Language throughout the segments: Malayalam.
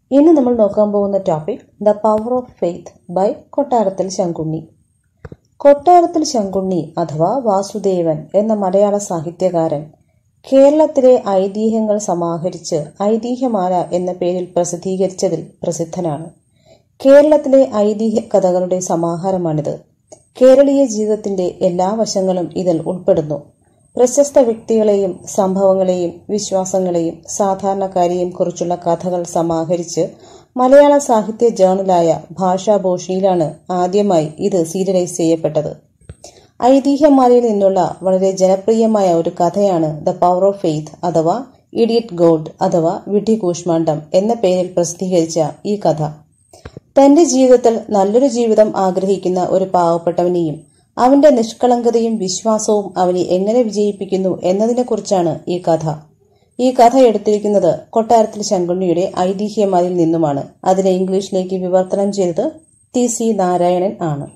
ഇന്ന് നമ്മൾ നോക്കാൻ പോകുന്ന topic the power of faith by Kottarathil Sankunni കൊട്ടാരത്തിൽ ശങ്കുണ്ണി അഥവാ വാസുദേവൻ എന്ന മലയാള സാഹിത്യകാരൻ കേരളത്തിലെ ഐതിഹ്യങ്ങൾ സമാഹരിച്ച് ഐതിഹ്യമാല എന്ന പേരിൽ പ്രസിദ്ധീകരിച്ചതിൽ പ്രസിദ്ധനാണ് കേരളത്തിലെ ഐതിഹ്യ കഥകളുടെ സമാഹാരമാണിത് കേരളീയ ജീവിതത്തിന്റെ എല്ലാ വശങ്ങളും ഇതിൽ ഉൾപ്പെടുന്നു പ്രശസ്ത വ്യക്തികളെയും സംഭവങ്ങളെയും വിശ്വാസങ്ങളെയും സാധാരണക്കാരെയും കുറിച്ചുള്ള കഥകൾ സമാഹരിച്ച് മലയാള സാഹിത്യ ജേണലായ ഭാഷാഭൂഷണിയിലാണ് ആദ്യമായി ഇത് സീരിയലൈസ് ചെയ്യപ്പെട്ടത് ഐതിഹ്യമാലയിൽ നിന്നുള്ള വളരെ ജനപ്രിയമായ ഒരു കഥയാണ് ദ പവർ ഓഫ് ഫെയ്ത്ത് അഥവാ ഇഡിയറ്റ് ഗോഡ് അഥവാ വിഡി കൂഷ്മാണ്ഡം എന്ന പേരിൽ പ്രസിദ്ധീകരിച്ച ഈ കഥ തന്റെ ജീവിതത്തിൽ നല്ലൊരു ജീവിതം ആഗ്രഹിക്കുന്ന ഒരു പാവപ്പെട്ടവനെയും അവന്റെ നിഷ്കളങ്കതയും വിശ്വാസവും അവനെ എങ്ങനെ വിജയിപ്പിക്കുന്നു എന്നതിനെക്കുറിച്ചാണ് ഈ കഥ ഈ കഥ എടുത്തിരിക്കുന്നത് കൊട്ടാരത്തിൽ ശങ്കുണ്ണിയുടെ ഐതിഹ്യമാലിൽ നിന്നുമാണ് അതിനെ ഇംഗ്ലീഷിലേക്ക് വിവർത്തനം ചെയ്തത് ടി സി നാരായണൻ ആണ്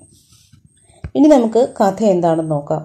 ഇനി നമുക്ക് കഥ എന്താണെന്ന് നോക്കാം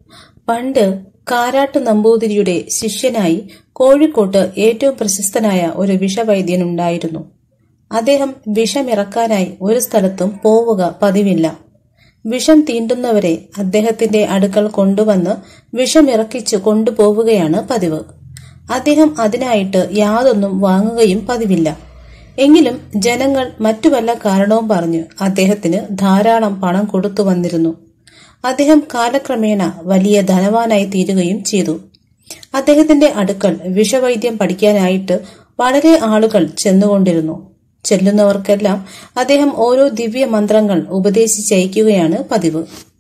പണ്ട് കാരാട്ട് നമ്പൂതിരിയുടെ ശിഷ്യനായി കോഴിക്കോട്ട് ഏറ്റവും പ്രശസ്തനായ ഒരു വിഷവൈദ്യൻ ഉണ്ടായിരുന്നു അദ്ദേഹം വിഷമിറക്കാനായി ഒരു സ്ഥലത്തും പോവുക പതിവില്ല വിഷം തീണ്ടുന്നവരെ അദ്ദേഹത്തിന്റെ അടുക്കൽ കൊണ്ടുവന്ന് വിഷമിറക്കിച്ച് കൊണ്ടുപോവുകയാണ് പതിവ് അദ്ദേഹം അതിനായിട്ട് യാതൊന്നും വാങ്ങുകയും പതിവില്ല എങ്കിലും ജനങ്ങൾ മറ്റു വല്ല കാരണവും പറഞ്ഞ് അദ്ദേഹത്തിന് ധാരാളം പണം കൊടുത്തു വന്നിരുന്നു അദ്ദേഹം കാലക്രമേണ വലിയ ധനവാനായി തീരുകയും ചെയ്തു അദ്ദേഹത്തിന്റെ അടുക്കൽ വിഷവൈദ്യം പഠിക്കാനായിട്ട് വളരെ ആളുകൾ ചെന്നുകൊണ്ടിരുന്നു ചെല്ലുന്നവർക്കെല്ലാം അദ്ദേഹം ഓരോ ദിവ്യ മന്ത്രങ്ങൾ ഉപദേശിച്ചയക്കുകയാണ് പതിവ്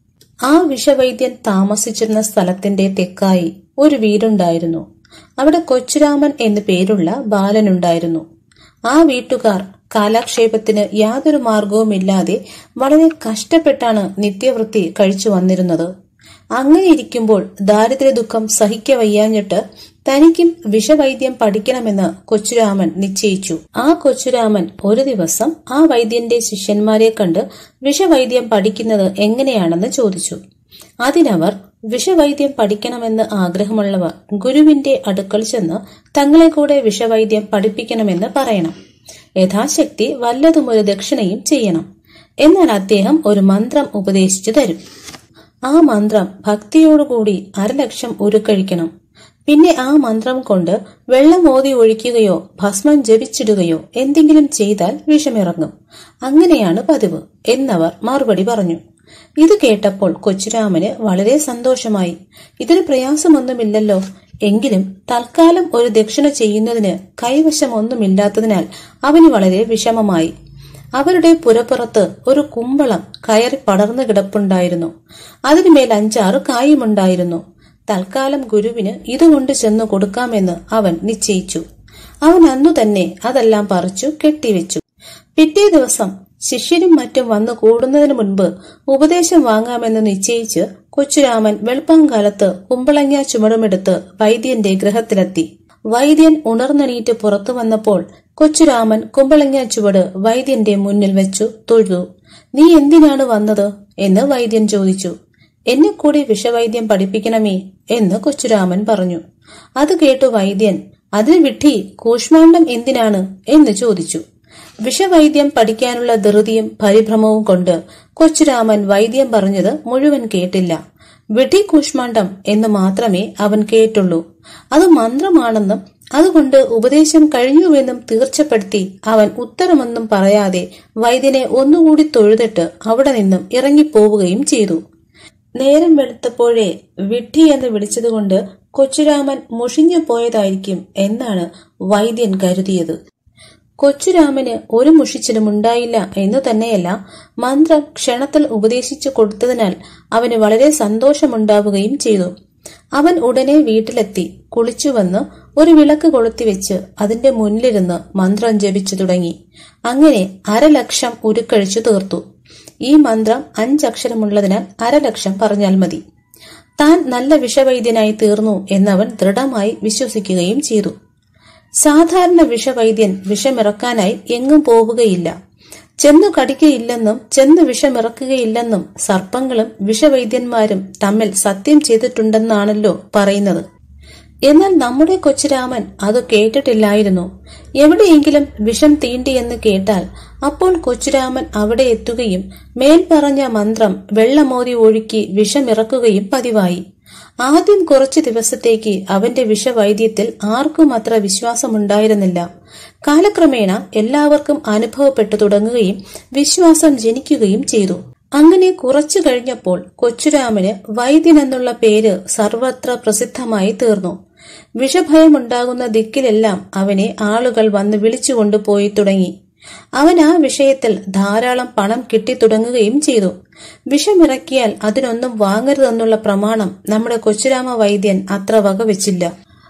ആ വിഷവൈദ്യൻ താമസിച്ചിരുന്ന സ്ഥലത്തിന്റെ തെക്കായി ഒരു വീടുണ്ടായിരുന്നു അവിടെ കൊച്ചുരാമൻ എന്നു പേരുള്ള ബാലനുണ്ടായിരുന്നു ആ വീട്ടുകാർ കാലാക്ഷേപത്തിന് യാതൊരു മാർഗവുമില്ലാതെ വളരെ കഷ്ടപ്പെട്ടാണ് നിത്യവൃത്തി കഴിച്ചു വന്നിരുന്നത് അങ്ങനെ ഇരിക്കുമ്പോൾ ദാരിദ്ര്യ ദുഃഖം സഹിക്കവയ്യാഞ്ഞിട്ട് തനിക്കും വിഷവൈദ്യം പഠിക്കണമെന്ന് കൊച്ചുരാമൻ നിശ്ചയിച്ചു ആ കൊച്ചുരാമൻ ഒരു ദിവസം ആ വൈദ്യന്റെ ശിഷ്യന്മാരെ കണ്ട് വിഷവൈദ്യം പഠിക്കുന്നത് എങ്ങനെയാണെന്ന് ചോദിച്ചു അതിനവർ വിഷവൈദ്യം പഠിക്കണമെന്ന് ആഗ്രഹമുള്ളവർ ഗുരുവിന്റെ അടുക്കൽ ചെന്ന് തങ്ങളെ കൂടെ വിഷവൈദ്യം പഠിപ്പിക്കണമെന്ന് പറയണം യഥാശക്തി വല്ലതും ഒരു ദക്ഷിണയും ചെയ്യണം എന്നാൽ അദ്ദേഹം ഒരു മന്ത്രം ഉപദേശിച്ചു തരും ആ മന്ത്രം ഭക്തിയോടുകൂടി അരലക്ഷം ഉരുക്കഴിക്കണം പിന്നെ ആ മന്ത്രം കൊണ്ട് വെള്ളം ഓതി ഒഴിക്കുകയോ ഭസ്മം ജപിച്ചിടുകയോ എന്തെങ്കിലും ചെയ്താൽ വിഷമിറങ്ങും അങ്ങനെയാണ് പതിവ് എന്നവർ മറുപടി പറഞ്ഞു ഇത് കേട്ടപ്പോൾ കൊച്ചുരാമന് വളരെ സന്തോഷമായി ഇതിന് പ്രയാസമൊന്നുമില്ലല്ലോ എങ്കിലും തൽക്കാലം ഒരു ദക്ഷിണ ചെയ്യുന്നതിന് കൈവശമൊന്നുമില്ലാത്തതിനാൽ അവന് വളരെ വിഷമമായി അവരുടെ പുരപ്പുറത്ത് ഒരു കുമ്പളം കയറി പടർന്നു കിടപ്പുണ്ടായിരുന്നു അതിനുമേൽ അഞ്ചാറ് കായുമുണ്ടായിരുന്നു തൽക്കാലം ഗുരുവിന് ഇതുകൊണ്ട് ചെന്നു കൊടുക്കാമെന്ന് അവൻ നിശ്ചയിച്ചു അവൻ അന്നു തന്നെ അതെല്ലാം പറിച്ചു കെട്ടിവെച്ചു പിറ്റേ ദിവസം ശിഷ്യനും മറ്റും വന്നു കൂടുന്നതിന് മുൻപ് ഉപദേശം വാങ്ങാമെന്ന് നിശ്ചയിച്ച് കൊച്ചുരാമൻ വെളുപ്പാങ്കാലത്ത് കുമ്പളങ്ങ ചുമടുമെടുത്ത് വൈദ്യന്റെ ഗൃഹത്തിലെത്തി വൈദ്യൻ ഉണർന്നെണീറ്റ് പുറത്തു വന്നപ്പോൾ കൊച്ചുരാമൻ കുമ്പളങ്ങ ചുവട് വൈദ്യന്റെ മുന്നിൽ വെച്ചു തൊഴുതു നീ എന്തിനാണ് വന്നത് എന്ന് വൈദ്യൻ ചോദിച്ചു എന്നെ കൂടി വിഷവൈദ്യം പഠിപ്പിക്കണമേ എന്ന് കൊച്ചുരാമൻ പറഞ്ഞു അത് കേട്ടു വൈദ്യൻ അതിന് വിട്ടി കൂഷ്മാണ്ഡം എന്തിനാണ് എന്ന് ചോദിച്ചു വിഷവൈദ്യം പഠിക്കാനുള്ള ധൃതിയും പരിഭ്രമവും കൊണ്ട് കൊച്ചുരാമൻ വൈദ്യം പറഞ്ഞത് മുഴുവൻ കേട്ടില്ല വിധി കൂഷ്മാണ്ഡം എന്ന് മാത്രമേ അവൻ കേട്ടുള്ളൂ അത് മന്ത്രമാണെന്നും അതുകൊണ്ട് ഉപദേശം കഴിഞ്ഞുവെന്നും തീർച്ചപ്പെടുത്തി അവൻ ഉത്തരമൊന്നും പറയാതെ വൈദ്യനെ ഒന്നുകൂടി തൊഴുതിട്ട് അവിടെ നിന്നും ഇറങ്ങിപ്പോവുകയും ചെയ്തു നേരം വെളുത്തപ്പോഴേ വിഡ്ഢി എന്ന് വിളിച്ചതുകൊണ്ട് കൊച്ചുരാമൻ മുഷിഞ്ഞു പോയതായിരിക്കും എന്നാണ് വൈദ്യൻ കരുതിയത് കൊച്ചുരാമന് ഒരു മുഷിച്ചിലും ഉണ്ടായില്ല എന്നു തന്നെയല്ല മന്ത്രം ക്ഷണത്തിൽ ഉപദേശിച്ചു കൊടുത്തതിനാൽ അവന് വളരെ സന്തോഷമുണ്ടാവുകയും ചെയ്തു അവൻ ഉടനെ വീട്ടിലെത്തി കുളിച്ചുവന്ന് ഒരു വിളക്ക് കൊളുത്തിവെച്ച് അതിന്റെ മുന്നിലിരുന്ന് മന്ത്രം ജപിച്ചു തുടങ്ങി അങ്ങനെ അരലക്ഷം ഉരുക്കഴിച്ചു തീർത്തു ഈ മന്ത്രം അഞ്ചക്ഷരമുള്ളതിനാൽ അരലക്ഷം പറഞ്ഞാൽ മതി താൻ നല്ല വിഷവൈദ്യനായി തീർന്നു എന്നവൻ ദൃഢമായി വിശ്വസിക്കുകയും ചെയ്തു സാധാരണ വിഷവൈദ്യൻ വിഷമിറക്കാനായി എങ്ങും പോവുകയില്ല ചെന്നു കടിക്കയില്ലെന്നും ചെന്ന് വിഷമിറക്കുകയില്ലെന്നും സർപ്പങ്ങളും വിഷവൈദ്യന്മാരും തമ്മിൽ സത്യം ചെയ്തിട്ടുണ്ടെന്നാണല്ലോ പറയുന്നത് എന്നാൽ നമ്മുടെ കൊച്ചുരാമൻ അത് കേട്ടിട്ടില്ലായിരുന്നു എവിടെയെങ്കിലും വിഷം തീണ്ടിയെന്ന് കേട്ടാൽ അപ്പോൾ കൊച്ചുരാമൻ അവിടെ എത്തുകയും മേൽപ്പറഞ്ഞ മന്ത്രം വെള്ളമോതി ഒഴുക്കി വിഷമിറക്കുകയും പതിവായി ആദ്യം കുറച്ചു ദിവസത്തേക്ക് അവന്റെ വിഷവൈദ്യത്തിൽ ആർക്കും അത്ര വിശ്വാസമുണ്ടായിരുന്നില്ല കാലക്രമേണ എല്ലാവർക്കും അനുഭവപ്പെട്ടു തുടങ്ങുകയും വിശ്വാസം ജനിക്കുകയും ചെയ്തു അങ്ങനെ കുറച്ചു കഴിഞ്ഞപ്പോൾ കൊച്ചുരാമന് വൈദ്യൻ എന്നുള്ള പേര് സർവത്ര പ്രസിദ്ധമായി തീർന്നു വിഷഭയമുണ്ടാകുന്ന ദിക്കിലെല്ലാം അവനെ ആളുകൾ വന്ന് വിളിച്ചുകൊണ്ടുപോയി തുടങ്ങി അവൻ ആ വിഷയത്തിൽ ധാരാളം പണം കിട്ടിത്തുടങ്ങുകയും ചെയ്തു വിഷമിറക്കിയാൽ അതിനൊന്നും വാങ്ങരുതെന്നുള്ള പ്രമാണം നമ്മുടെ കൊച്ചുരാമ വൈദ്യൻ അത്ര വകവെച്ചില്ല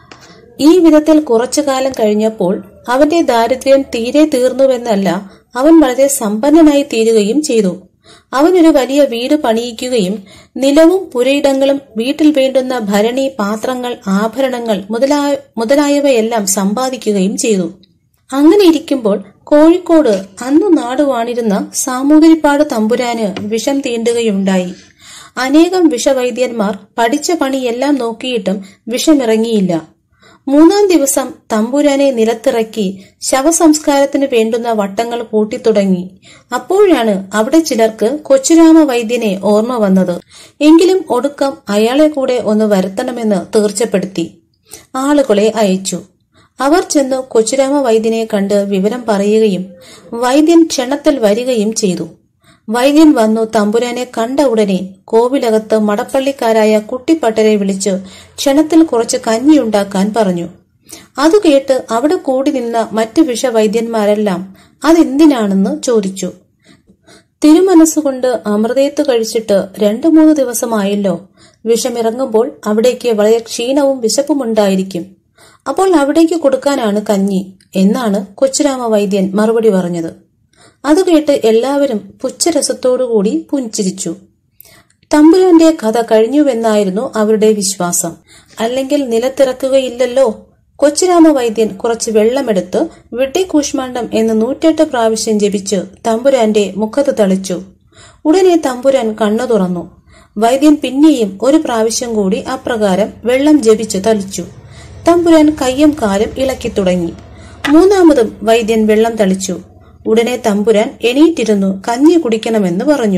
ഈ വിധത്തിൽ കുറച്ചു കാലം കഴിഞ്ഞപ്പോൾ അവന്റെ ദാരിദ്ര്യം തീരെ തീർന്നുവെന്നല്ല അവൻ വളരെ സമ്പന്നനായി തീരുകയും ചെയ്തു അവനൊരു വലിയ വീട് പണിയിക്കുകയും നിലവും പുരയിടങ്ങളും വീട്ടിൽ വേണ്ടുന്ന ഭരണി പാത്രങ്ങൾ ആഭരണങ്ങൾ മുതലായ മുതലായവയെല്ലാം സമ്പാദിക്കുകയും ചെയ്തു അങ്ങനെ ഇരിക്കുമ്പോൾ കോഴിക്കോട് അന്ന് നാടുവാണിരുന്ന സാമൂതിരിപ്പാട് തമ്പുരാന് വിഷം തീണ്ടുകയുണ്ടായി അനേകം വിഷവൈദ്യന്മാർ പഠിച്ച പണിയെല്ലാം നോക്കിയിട്ടും വിഷമിറങ്ങിയില്ല മൂന്നാം ദിവസം തമ്പുരാനെ നിലത്തിറക്കി ശവസംസ്കാരത്തിന് വേണ്ടുന്ന വട്ടങ്ങൾ കൂട്ടിത്തുടങ്ങി അപ്പോഴാണ് അവിടെ ചിലർക്ക് കൊച്ചുരാമ വൈദ്യനെ ഓർമ്മ വന്നത് എങ്കിലും ഒടുക്കം അയാളെ കൂടെ ഒന്ന് വരുത്തണമെന്ന് തീർച്ചപ്പെടുത്തി ആളുകളെ അയച്ചു അവർ ചെന്ന് കൊച്ചുരാമ വൈദ്യനെ കണ്ട് വിവരം പറയുകയും വൈദ്യൻ ക്ഷണത്തിൽ വരികയും ചെയ്തു വൈദ്യൻ വന്നു തമ്പുരാനെ കണ്ട ഉടനെ കോവിലകത്ത് മടപ്പള്ളിക്കാരായ കുട്ടിപ്പട്ടരെ വിളിച്ച് ക്ഷണത്തിൽ കുറച്ച് കഞ്ഞിയുണ്ടാക്കാൻ പറഞ്ഞു അത് കേട്ട് അവിടെ കൂടി നിന്ന മറ്റു വിഷവൈദ്യന്മാരെല്ലാം അതെന്തിനാണെന്ന് ചോദിച്ചു തിരുമനസ്സുകൊണ്ട് അമൃതയത്ത് കഴിച്ചിട്ട് രണ്ടു മൂന്ന് ദിവസമായല്ലോ വിഷമിറങ്ങുമ്പോൾ അവിടേക്ക് വളരെ ക്ഷീണവും വിശപ്പുമുണ്ടായിരിക്കും അപ്പോൾ അവിടേക്ക് കൊടുക്കാനാണ് കഞ്ഞി എന്നാണ് കൊച്ചുരാമ വൈദ്യൻ മറുപടി പറഞ്ഞത് അത് കേട്ട് എല്ലാവരും പുച്ഛരസത്തോടുകൂടി പുഞ്ചിരിച്ചു തമ്പുരാന്റെ കഥ കഴിഞ്ഞുവെന്നായിരുന്നു അവരുടെ വിശ്വാസം അല്ലെങ്കിൽ നിലത്തിറക്കുകയില്ലല്ലോ കൊച്ചുരാമ വൈദ്യൻ കുറച്ച് വെള്ളമെടുത്ത് വിട്ടിക്കൂഷ്മാണ്ഡം എന്ന് നൂറ്റെട്ട് പ്രാവശ്യം ജപിച്ച് തമ്പുരാന്റെ മുഖത്ത് തളിച്ചു ഉടനെ തമ്പുരാൻ കണ്ണു തുറന്നു വൈദ്യൻ പിന്നെയും ഒരു പ്രാവശ്യം കൂടി അപ്രകാരം വെള്ളം ജപിച്ച് തളിച്ചു തമ്പുരാൻ കയ്യും കാലും ഇളക്കി തുടങ്ങി മൂന്നാമതും വൈദ്യൻ വെള്ളം തളിച്ചു ഉടനെ തമ്പുരാൻ എണീറ്റിരുന്നു കഞ്ഞി കുടിക്കണമെന്ന് പറഞ്ഞു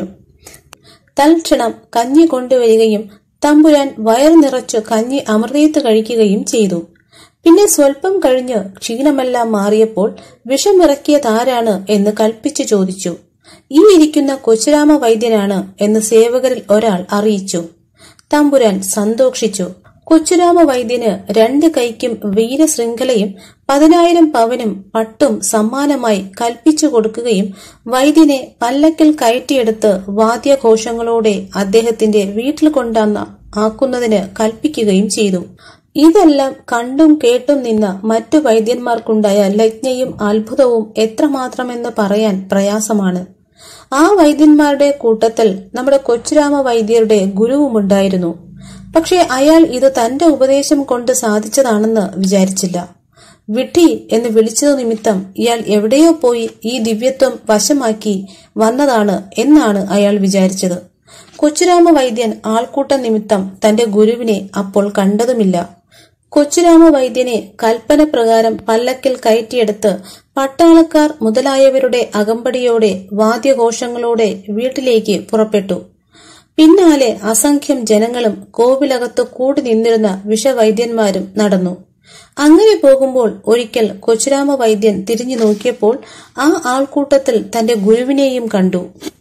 തൽക്ഷണം കഞ്ഞി കൊണ്ടുവരികയും തമ്പുരാൻ വയർ നിറച്ചു കഞ്ഞി അമൃതയത്ത് കഴിക്കുകയും ചെയ്തു പിന്നെ സ്വൽപ്പം കഴിഞ്ഞ് ക്ഷീണമെല്ലാം മാറിയപ്പോൾ വിഷമിറക്കിയതാരാണ് എന്ന് കൽപ്പിച്ചു ചോദിച്ചു ഈ ഇരിക്കുന്ന കൊച്ചുരാമ വൈദ്യനാണ് എന്ന് സേവകരിൽ ഒരാൾ അറിയിച്ചു തമ്പുരാൻ സന്തോഷിച്ചു കൊച്ചുരാമ വൈദ്യന് രണ്ട് കൈക്കും വീരശൃംഖലയും പതിനായിരം പവനും പട്ടും സമ്മാനമായി കൽപ്പിച്ചു കൊടുക്കുകയും വൈദ്യനെ പല്ലക്കിൽ കയറ്റിയെടുത്ത് വാദ്യഘോഷങ്ങളോടെ അദ്ദേഹത്തിന്റെ വീട്ടിൽ കൊണ്ടുവന്ന ആക്കുന്നതിന് കൽപ്പിക്കുകയും ചെയ്തു ഇതെല്ലാം കണ്ടും കേട്ടും നിന്ന മറ്റു വൈദ്യന്മാർക്കുണ്ടായ ലജ്ഞയും അത്ഭുതവും എത്രമാത്രമെന്ന് പറയാൻ പ്രയാസമാണ് ആ വൈദ്യന്മാരുടെ കൂട്ടത്തിൽ നമ്മുടെ കൊച്ചുരാമ വൈദ്യരുടെ ഗുരുവുമുണ്ടായിരുന്നു പക്ഷേ അയാൾ ഇത് തന്റെ ഉപദേശം കൊണ്ട് സാധിച്ചതാണെന്ന് വിചാരിച്ചില്ല വിഡ്ഢി എന്ന് വിളിച്ചതു നിമിത്തം ഇയാൾ എവിടെയോ പോയി ഈ ദിവ്യത്വം വശമാക്കി വന്നതാണ് എന്നാണ് അയാൾ വിചാരിച്ചത് കൊച്ചുരാമ വൈദ്യൻ ആൾക്കൂട്ട നിമിത്തം തന്റെ ഗുരുവിനെ അപ്പോൾ കണ്ടതുമില്ല കൊച്ചുരാമ വൈദ്യനെ കൽപ്പന പ്രകാരം പല്ലക്കിൽ കയറ്റിയെടുത്ത് പട്ടാളക്കാർ മുതലായവരുടെ അകമ്പടിയോടെ വാദ്യഘോഷങ്ങളോടെ വീട്ടിലേക്ക് പുറപ്പെട്ടു പിന്നാലെ അസംഖ്യം ജനങ്ങളും കോവിലകത്ത് കൂടി നിന്നിരുന്ന വിഷവൈദ്യന്മാരും നടന്നു അങ്ങനെ പോകുമ്പോൾ ഒരിക്കൽ കൊച്ചുരാമ വൈദ്യൻ തിരിഞ്ഞു നോക്കിയപ്പോൾ ആ ആൾക്കൂട്ടത്തിൽ തന്റെ ഗുരുവിനെയും കണ്ടു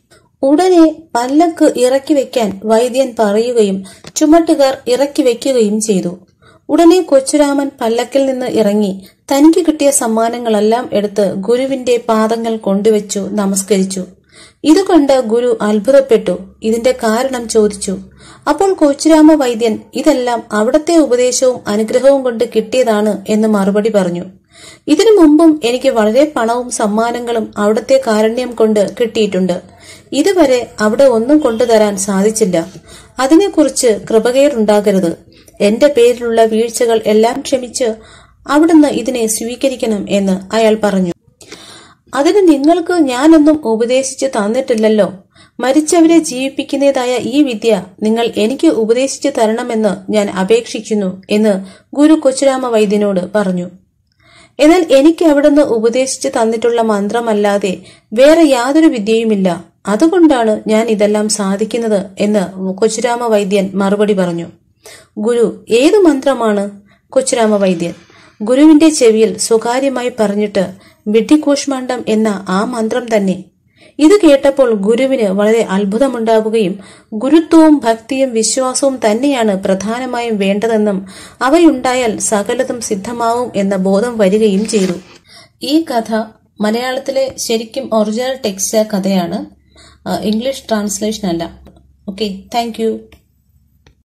ഉടനെ പല്ലക്ക് ഇറക്കി വെക്കാൻ വൈദ്യൻ പറയുകയും ചുമട്ടുകാർ ഇറക്കി വെക്കുകയും ചെയ്തു ഉടനെ കൊച്ചുരാമൻ പല്ലക്കിൽ നിന്ന് ഇറങ്ങി തനിക്ക് കിട്ടിയ സമ്മാനങ്ങളെല്ലാം എടുത്ത് ഗുരുവിന്റെ പാദങ്ങൾ കൊണ്ടുവച്ചു നമസ്കരിച്ചു ഇത് കണ്ട് ഗുരു അത്ഭുതപ്പെട്ടു ഇതിന്റെ കാരണം ചോദിച്ചു അപ്പോൾ കൊച്ചുരാമ വൈദ്യൻ ഇതെല്ലാം അവിടത്തെ ഉപദേശവും അനുഗ്രഹവും കൊണ്ട് കിട്ടിയതാണ് എന്ന് മറുപടി പറഞ്ഞു ഇതിനു മുമ്പും എനിക്ക് വളരെ പണവും സമ്മാനങ്ങളും അവിടത്തെ കാരുണ്യം കൊണ്ട് കിട്ടിയിട്ടുണ്ട് ഇതുവരെ അവിടെ ഒന്നും കൊണ്ടുതരാൻ സാധിച്ചില്ല അതിനെക്കുറിച്ച് കൃപകേടുണ്ടാകരുത് എന്റെ പേരിലുള്ള വീഴ്ചകൾ എല്ലാം ക്ഷമിച്ച് അവിടുന്ന് ഇതിനെ സ്വീകരിക്കണം എന്ന് അയാൾ പറഞ്ഞു അതിന് നിങ്ങൾക്ക് ഞാനൊന്നും ഉപദേശിച്ചു തന്നിട്ടില്ലല്ലോ മരിച്ചവരെ ജീവിപ്പിക്കുന്നതായ ഈ വിദ്യ നിങ്ങൾ എനിക്ക് ഉപദേശിച്ചു തരണമെന്ന് ഞാൻ അപേക്ഷിക്കുന്നു എന്ന് ഗുരു കൊച്ചുരാമ വൈദ്യനോട് പറഞ്ഞു എന്നാൽ എനിക്ക് അവിടുന്ന് ഉപദേശിച്ചു തന്നിട്ടുള്ള മന്ത്രമല്ലാതെ വേറെ യാതൊരു വിദ്യയുമില്ല അതുകൊണ്ടാണ് ഞാൻ ഇതെല്ലാം സാധിക്കുന്നത് എന്ന് കൊച്ചുരാമ വൈദ്യൻ മറുപടി പറഞ്ഞു ഗുരു ഏതു മന്ത്രമാണ് കൊച്ചുരാമ വൈദ്യൻ ഗുരുവിന്റെ ചെവിയിൽ സ്വകാര്യമായി പറഞ്ഞിട്ട് വിഡ്ഢിക്കൂഷ്മാണ്ഡം എന്ന ആ മന്ത്രം തന്നെ ഇത് കേട്ടപ്പോൾ ഗുരുവിന് വളരെ അത്ഭുതമുണ്ടാവുകയും ഗുരുത്വവും ഭക്തിയും വിശ്വാസവും തന്നെയാണ് പ്രധാനമായും വേണ്ടതെന്നും അവയുണ്ടായാൽ സകലതും സിദ്ധമാവും എന്ന ബോധം വരികയും ചെയ്തു ഈ കഥ മലയാളത്തിലെ ശരിക്കും ഒറിജിനൽ ടെക്സ്റ്റ് കഥയാണ് ഇംഗ്ലീഷ് ട്രാൻസ്ലേഷൻ അല്ല ഓക്കെ താങ്ക്